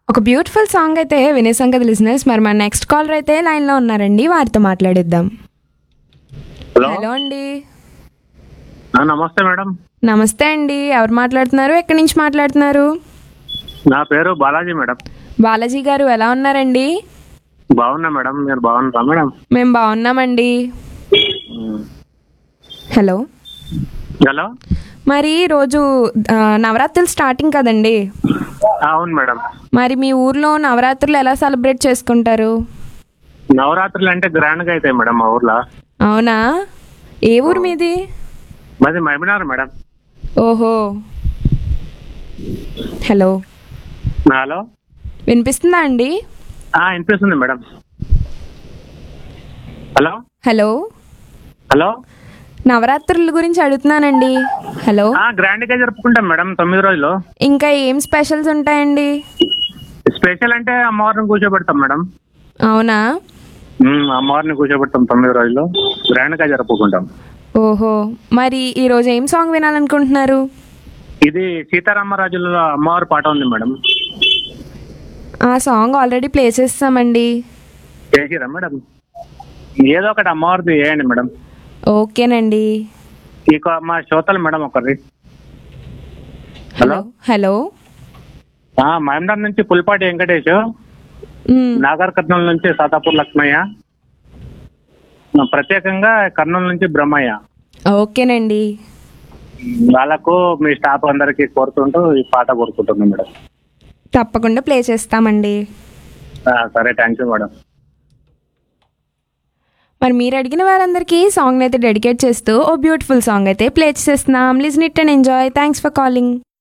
ఒక beautiful song అయితే వినేసాం కదా లిజినెస్ మరి మన నెక్స్ట్ కాలర్ అయితే లైన్లో ఉన్నారండి వారితో మాట్లాడిద్దాం హలో హలో అండి ఆ, నమస్తే మేడం నమస్తే అండి ఎవరు మాట్లాడుతున్నారు ఎక్కడి నుంచి మాట్లాడుతున్నారు నా పేరు బాలాజీ మేడం బాలాజీ గారు ఎలా ఉన్నారండి బాగున్నా మేడం మీరు బాగున్నారా మేడం మేము బాగున్నామండి హలో హలో మరి రోజు ఆ, నవరాత్రులు స్టార్టింగ్ కదండి ఆ, అవును మేడం మరి మీ ఊర్లో నవరాత్రులు ఎలా సెలబ్రేట్ చేసుకుంటారు నవరాత్రులు అంటే గ్రాండ్ గా అవుతాయి మేడం మా ఊర్లో అవునా ఏ ఊరు మీది మాది మైమినార్ మేడం ఓహో హలో నా హలో వినిపిస్తుందా అండి ఆ, వినిపిస్తుంది మేడం హలో హలో హలో నవరాత్రుల గురించి అడుగుతున్నానండి హలో ఆ, గ్రాండ్ గా జరుపుకుంటాం మేడం తొమ్మిది రోజులు ఇంకా ఏం స్పెషల్స్ ఉంటాయండి స్పెషల్ అంటే అమ్మవారిని కూర్చోబెడతాం మేడం అవునా ఉమ్, అమ్మవారిని కూర్చోబెడతాం తొమ్మిది రోజులు గ్రాండ్ గా జరుపుకుంటాం ఓహో మరి ఈరోజు ఏం సాంగ్ వినాలనుకుంటున్నారు ఇది సీతారామరాజుల అమ్మవారి పాట ఉంది మేడం ఆ సాంగ్ ఆల్రెడీ ప్లే చేస్తామండి చేసిరా మేడం ఏదో ఒకటి అమ్మవారిది వేయండి మేడం ఓకేనండి ఇక మా శ్రోతలు మేడం ఒకరి హలో హలో ఆ, మహమ్నార్ నుంచి పుల్పాటి వెంకటేష్ మ్, నాగర్ కర్నూలు నుంచి సాతాపూర్ లక్ష్మయ్య ఆ, ప్రత్యేకంగా కర్నూలు నుంచి బ్రహ్మయ్య ఓకేనండి వాళ్ళకు మీ స్టాఫ్ అందరికి కోరుతుంటూ ఈ పాట కోరుకుంటున్నాం మేడం తప్పకుండా ప్లే చేస్తామండి ఆ, సరే థ్యాంక్ యూ మేడం మరి మీరు అడిగిన వారందరికీ సాంగ్ అయితే డెడికేట్ చేస్తూ ఓ బ్యూటిఫుల్ సాంగ్ అయితే ప్లే చేస్తున్నాం listen it and enjoy thanks for calling